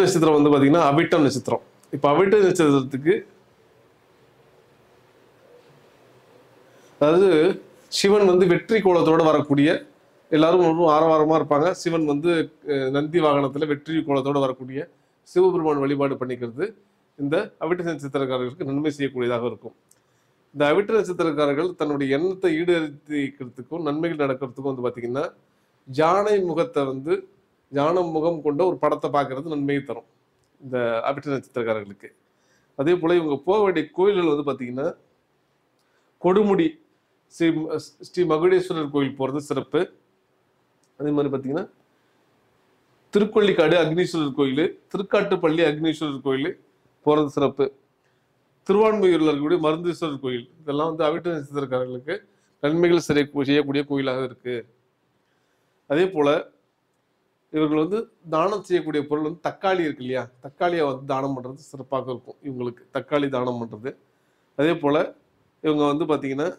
நட்சத்திரம் வந்து பாத்தீங்கன்னா அவிட்டம் நட்சத்திரம் இப்ப அவிட்ட நட்சத்திரத்துக்கு அதாவது சிவன் வந்து வெற்றி கோலத்தோட வரக்கூடிய எல்லாரும் ரொம்ப ஆரவாரமா இருப்பாங்க சிவன் வந்து அஹ், நந்தி வாகனத்துல வெற்றி கோலத்தோட வரக்கூடிய சிவபெருமான் வழிபாடு பண்ணிக்கிறது இந்த அவிட்ட நட்சத்திரக்காரர்களுக்கு நன்மை செய்யக்கூடியதாக இருக்கும் இந்த அவிட்ட நட்சத்திரக்காரர்கள் தன்னுடைய எண்ணத்தை ஈடேற்றிக்கிறதுக்கும் நன்மைகள் நடக்கிறதுக்கும் வந்து பாத்தீங்கன்னா யானை முகத்தை வந்து யானை முகம் கொண்ட ஒரு படத்தை பார்க்கறது நன்மையை தரும் இந்த அவிட்ட நட்சத்திரக்காரர்களுக்கு அதே போல இவங்க போக வேண்டிய கோயில்கள் வந்து பாத்தீங்கன்னா கொடுமுடி ஸ்ரீ ஸ்ரீ மகுடேஸ்வரர் கோயில் போறது சிறப்பு அதே மாதிரி பாத்தீங்கன்னா திருக்கொள்ளிக்காடு அக்னீஸ்வரர் கோயில் திருக்காட்டுப்பள்ளி அக்னீஸ்வரர் கோயில் போறது சிறப்பு திருவான்மையூர்ல இருக்கக்கூடிய மருந்தீஸ்வரர் கோயில் இதெல்லாம் வந்து அவிட்ட நட்சத்திரக்காரர்களுக்கு நன்மைகள் சிறை செய்யக்கூடிய கோயிலாக இருக்கு அதே போல இவர்கள் வந்து தானம் செய்யக்கூடிய பொருள் வந்து தக்காளி இருக்கு இல்லையா தக்காளியை வந்து தானம் பண்றது சிறப்பாக இருக்கும் இவங்களுக்கு தக்காளி தானம் பண்றது அதே போல இவங்க வந்து பாத்தீங்கன்னா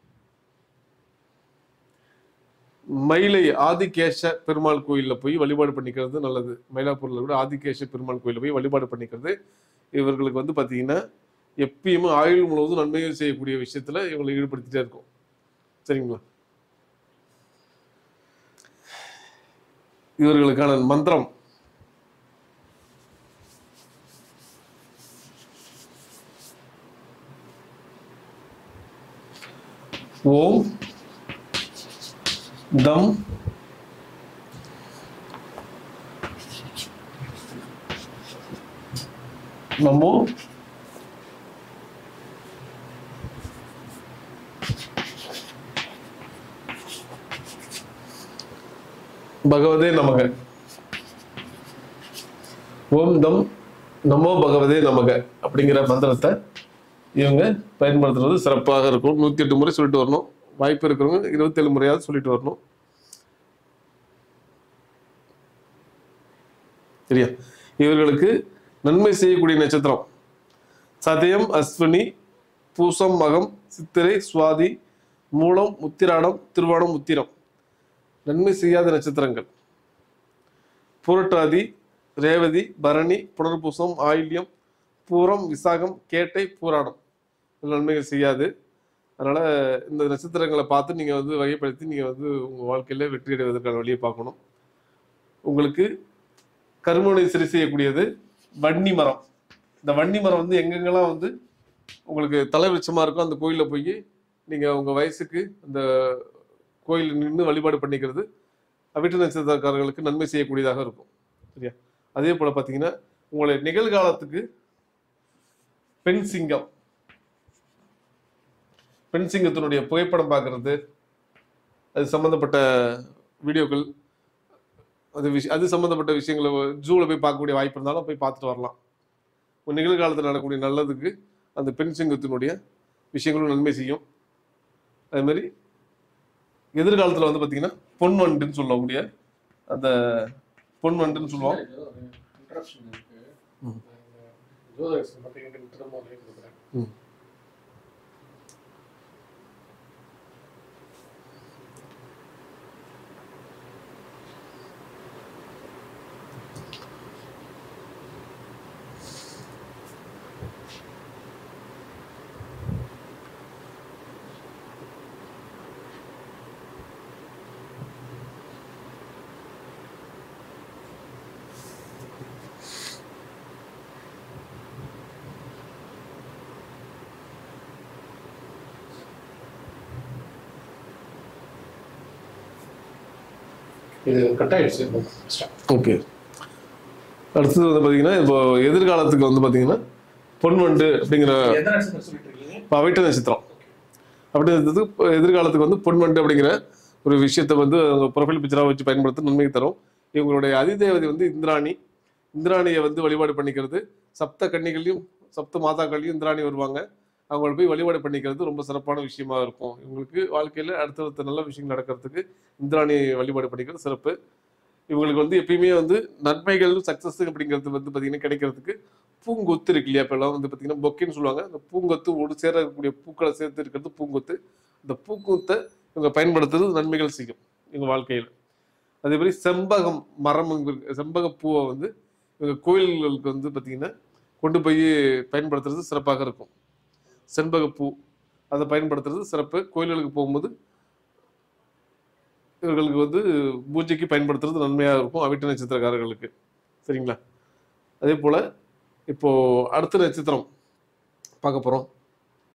மயிலை ஆதிகேஷ பெருமாள் கோயில்ல போய் வழிபாடு பண்ணிக்கிறது நல்லது மயிலாப்பூர்ல கூட ஆதிகேஷ பெருமாள் கோயில்ல போய் வழிபாடு பண்ணிக்கிறது இவர்களுக்கு வந்து பாத்தீங்கன்னா எப்பயுமே ஆயுள் முழுவதும் நன்மைகள் செய்யக்கூடிய விஷயத்துல இவங்களை ஈடுபடுத்திட்டே இருக்கும் சரிங்களா இவர்களுக்கான மந்திரம் ஓம் தம் நமோ பகவதே நமக ஓம் தம் நமோ பகவதே நமக அப்படிங்கிற மந்திரத்தை இவங்க பயன்படுத்துறது சிறப்பாக இருக்கும் நூத்தி எட்டு முறை சொல்லிட்டு வரணும் வாய்ப்பு இருக்கிறவங்க இருபத்தேழு முறையாவது சொல்லிட்டு வரணும் சரியா இவர்களுக்கு நன்மை செய்யக்கூடிய நட்சத்திரம் சதயம் அஸ்வினி பூசம் மகம் சித்திரை சுவாதி மூலம் உத்திராடம் திருவாடம் உத்திரம் நன்மை செய்யாத நட்சத்திரங்கள் புரட்டாதி ரேவதி பரணி புனர்பூசம் ஆயில்யம் பூரம் விசாகம் கேட்டை பூராடம் இது நன்மைகள் செய்யாது அதனால இந்த நட்சத்திரங்களை பார்த்து நீங்க வந்து வகைப்படுத்தி நீங்க வந்து உங்க வாழ்க்கையில வெற்றி அடைவதற்கான வழியை பார்க்கணும் உங்களுக்கு கருமனை சரி செய்யக்கூடியது வன்னி மரம் இந்த வன்னி மரம் வந்து எங்கெங்கெல்லாம் வந்து உங்களுக்கு தலை விருட்சமா இருக்கோ அந்த கோயில்ல போய் நீங்க உங்க வயசுக்கு அந்த கோயில் நின்று வழிபாடு பண்ணிக்கிறது அவிட்ட நட்சத்திரக்காரர்களுக்கு நன்மை செய்யக்கூடியதாக இருக்கும் சரியா அதே போல பாத்தீங்கன்னா உங்களுடைய நிகழ்காலத்துக்கு பெண் சிங்கம் பெண் சிங்கத்தினுடைய புகைப்படம் பார்க்கறது அது சம்பந்தப்பட்ட வீடியோக்கள் அது விஷயம் அது சம்பந்தப்பட்ட விஷயங்களை ஜூவில் போய் பார்க்கக்கூடிய வாய்ப்பு இருந்தாலும் போய் பார்த்துட்டு வரலாம் ஒரு நிகழ்காலத்தில் நடக்கக்கூடிய நல்லதுக்கு அந்த பெண் சிங்கத்தினுடைய விஷயங்களும் நன்மை செய்யும் அதே மாதிரி எதிர்காலத்தில் வந்து பார்த்தீங்கன்னா பொன் வண்டுன்னு சொல்லக்கூடிய அந்த பொன் வண்டுன்னு சொல்லுவோம் இன்ட்ரப்ஷன் இருக்கு ம். ஜோதிடர் பார்த்தீங்கன்னா திரும்ப கொடுக்குறேன் ம். இது கட் ஆயிடுச்சு Stop. ஓகே அடுத்தது வந்து பார்த்தீங்கன்னா இப்போ எதிர்காலத்துக்கு வந்து பார்த்தீங்கன்னா பொன் வண்டு அப்படிங்கிற எந்த நட்சத்திரம் சொல்லிட்டு இருக்கீங்க இப்போ அவிட்ட நட்சத்திரம் அப்படி இருந்தது இப்போ எதிர்காலத்துக்கு வந்து பொன் வண்டு அப்படிங்கிற ஒரு விஷயத்தை வந்து அவங்க ப்ரொஃபைல் பிக்சராக வச்சு பயன்படுத்த நன்மைக்கு தரும் இவங்களுடைய அதிதேவதை வந்து இந்திராணி இந்திராணியை வந்து வழிபாடு பண்ணிக்கிறது சப்த கன்னிகளையும் சப்த மாதாக்களையும் இந்திராணி வருவாங்க அவங்கள போய் வழிபாடு பண்ணிக்கிறது ரொம்ப சிறப்பான விஷயமா இருக்கும் இவங்களுக்கு வாழ்க்கையில அடுத்தடுத்த நல்ல விஷயங்கள் நடக்கிறதுக்கு இந்திராணி வழிபாடு பண்ணிக்கிறது சிறப்பு இவங்களுக்கு வந்து எப்பயுமே வந்து நன்மைகள் சக்சஸ் அப்படிங்கிறது வந்து பார்த்தீங்கன்னா கிடைக்கிறதுக்கு பூங்கொத்து இருக்கு இல்லையா இப்பெல்லாம் வந்து பார்த்தீங்கன்னா பொக்கேன்னு சொல்லுவாங்க அந்த பூங்கொத்து ஒரு சேர இருக்கக்கூடிய பூக்களை சேர்த்து இருக்கிறது பூங்கொத்து அந்த பூங்கொத்தை இவங்க பயன்படுத்துறது நன்மைகள் செய்யும் இவங்க வாழ்க்கையில் அதே மாதிரி செம்பகம் மரம் இருக்கு. செம்பக பூவை வந்து இவங்க கோயில்களுக்கு வந்து பார்த்தீங்கன்னா கொண்டு போய் பயன்படுத்துறது சிறப்பாக இருக்கும் செண்பகப்பூ அதை பயன்படுத்துறது சிறப்பு கோயில்களுக்கு போகும்போது இவர்களுக்கு வந்து பூஜைக்கு பயன்படுத்துறது நன்மையாக இருக்கும் அவிட்ட நட்சத்திரக்காரர்களுக்கு சரிங்களா அதே போல் இப்போ அடுத்த நட்சத்திரம் பார்க்க போகிறோம்